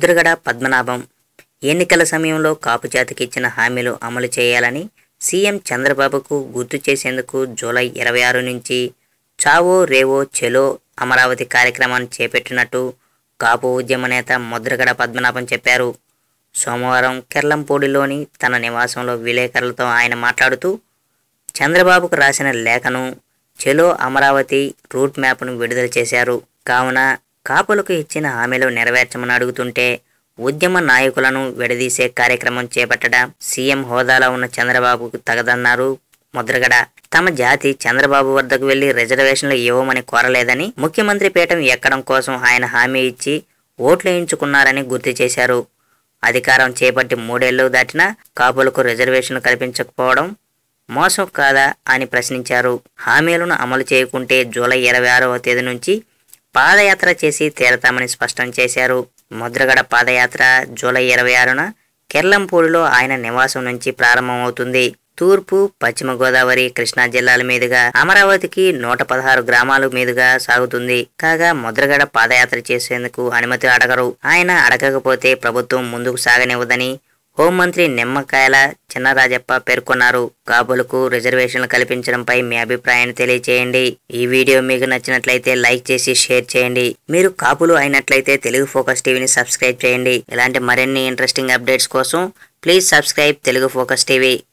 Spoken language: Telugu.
ముద్రగడ పద్మనాభం ఎన్నికల సమయంలో కాపు జాతికి ఇచ్చిన హామీలు అమలు చేయాలని సీఎం చంద్రబాబుకు గుర్తు చేసేందుకు జూలై ఇరవై ఆరు నుంచి చావో రేవో చెలో అమరావతి కార్యక్రమాన్ని చేపట్టినట్టు కాపు ఉద్యమ నేత ముద్రగడ పద్మనాభం చెప్పారు సోమవారం కెర్లంపూడిలోని తన నివాసంలో విలేకరులతో ఆయన మాట్లాడుతూ చంద్రబాబుకు రాసిన లేఖను చెలో అమరావతి రూట్ మ్యాప్ను విడుదల చేశారు కావున కాపులకు ఇచ్చిన హామీలు నెరవేర్చమని అడుగుతుంటే ఉద్యమ నాయకులను విడదీసే కార్యక్రమం చేపట్టడం సీఎం హోదాలో ఉన్న చంద్రబాబుకు తగదన్నారు ముద్రగడ తమ జాతి చంద్రబాబు వద్దకు వెళ్లి రిజర్వేషన్లు ఇవ్వమని కోరలేదని ముఖ్యమంత్రి పీఠం ఎక్కడం కోసం ఆయన హామీ ఇచ్చి ఓట్లు వేయించుకున్నారని గుర్తు చేశారు అధికారం చేపట్టి మూడేళ్లు దాటినా కాపులకు రిజర్వేషన్లు కల్పించకపోవడం మోసం కాదా అని ప్రశ్నించారు హామీలను అమలు చేయకుంటే జూలై ఇరవై ఆరవ తేదీ నుంచి పాదయాత్ర చేసి తీరతామని స్పష్టం చేశారు ముద్రగడ పాదయాత్ర జూలై ఇరవై ఆరున కెర్లంపూడిలో ఆయన నివాసం నుంచి ప్రారంభమవుతుంది తూర్పు పశ్చిమ గోదావరి కృష్ణా జిల్లాల మీదుగా అమరావతికి నూట పదహారు గ్రామాల మీదుగా సాగుతుంది కాగా ముద్రగడ పాదయాత్ర చేసేందుకు అనుమతి అడగరు ఆయన అడగకపోతే ప్రభుత్వం ముందుకు సాగనివ్వదని హోంమంత్రి నిమ్మకాయల చిన్నరాజప్ప పేర్కొన్నారు కాపులకు రిజర్వేషన్లు కల్పించడంపై మీ అభిప్రాయాన్ని తెలియచేయండి ఈ వీడియో మీకు నచ్చినట్లయితే లైక్ చేసి షేర్ చేయండి మీరు కాపులు అయినట్లయితే తెలుగు ఫోకస్ టీవీని సబ్స్క్రైబ్ చేయండి ఇలాంటి మరిన్ని ఇంట్రెస్టింగ్ అప్డేట్స్ కోసం please subscribe Telugu focus TV